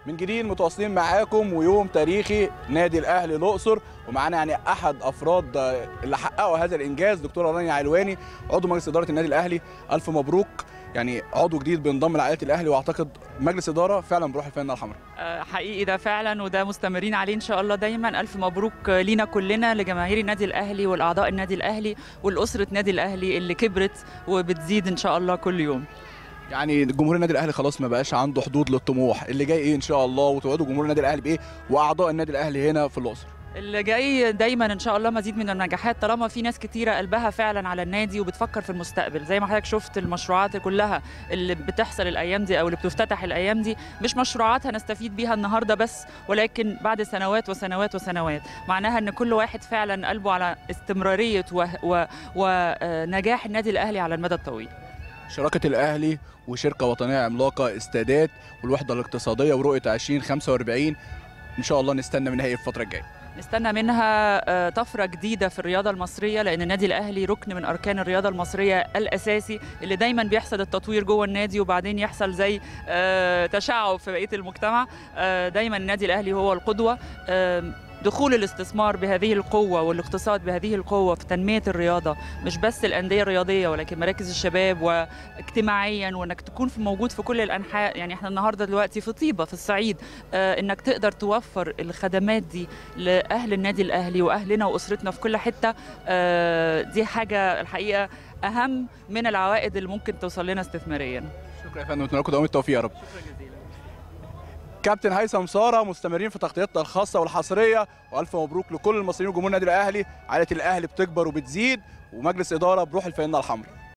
من جديد متواصلين معاكم ويوم تاريخي نادي الاهلي الاقصر ومعانا يعني احد افراد اللي حققوا هذا الانجاز دكتوره رانيا علواني عضو مجلس اداره النادي الاهلي الف مبروك يعني عضو جديد بينضم لعائله الاهلي واعتقد مجلس اداره فعلا بروح الفانله الحمراء آه، حقيقي ده فعلا وده مستمرين عليه ان شاء الله دايما الف مبروك لينا كلنا لجماهير النادي الاهلي والاعضاء النادي الاهلي والاسره نادي الاهلي اللي كبرت وبتزيد ان شاء الله كل يوم يعني جمهور النادي الاهلي خلاص ما بقاش عنده حدود للطموح اللي جاي ايه ان شاء الله وتوعدوا جمهور النادي الاهلي بايه واعضاء النادي الاهلي هنا في الاقصر اللي جاي دايما ان شاء الله مزيد من النجاحات طالما في ناس كتيره قلبها فعلا على النادي وبتفكر في المستقبل زي ما حضرتك شفت المشروعات كلها اللي بتحصل الايام دي او اللي بتفتتح الايام دي مش مشروعات هنستفيد بيها النهارده بس ولكن بعد سنوات وسنوات وسنوات معناها ان كل واحد فعلا قلبه على استمراريه ونجاح النادي الاهلي على المدى الطويل شراكه الاهلي وشركه وطنيه عملاقه استادات والوحده الاقتصاديه ورؤيه 2045 ان شاء الله نستنى منها ايه في الفتره الجايه نستنى منها طفرة جديدة في الرياضة المصرية لأن النادي الأهلي ركن من أركان الرياضة المصرية الأساسي اللي دايما بيحصل التطوير جوه النادي وبعدين يحصل زي تشعب في بقية المجتمع دايما النادي الأهلي هو القدوة دخول الاستثمار بهذه القوة والاقتصاد بهذه القوة في تنمية الرياضة مش بس الأندية الرياضية ولكن مراكز الشباب واجتماعيا وانك تكون في موجود في كل الأنحاء يعني احنا النهاردة دلوقتي في طيبة في الصعيد اه انك تقدر توفر الخدمات دي لأهل النادي الأهلي وأهلنا وأسرتنا في كل حتة اه دي حاجة الحقيقة أهم من العوائد اللي ممكن توصل لنا استثماريا شكرا يا فندم نتمنى لكم دوام التوفيق يا رب شكرا جزيلا كابتن هيثم ساره مستمرين في تغطيتنا الخاصه والحصريه والف مبروك لكل المصريين وجمهور النادي الاهلي عائله الاهلي بتكبر وبتزيد ومجلس اداره بروح الفانله الحمراء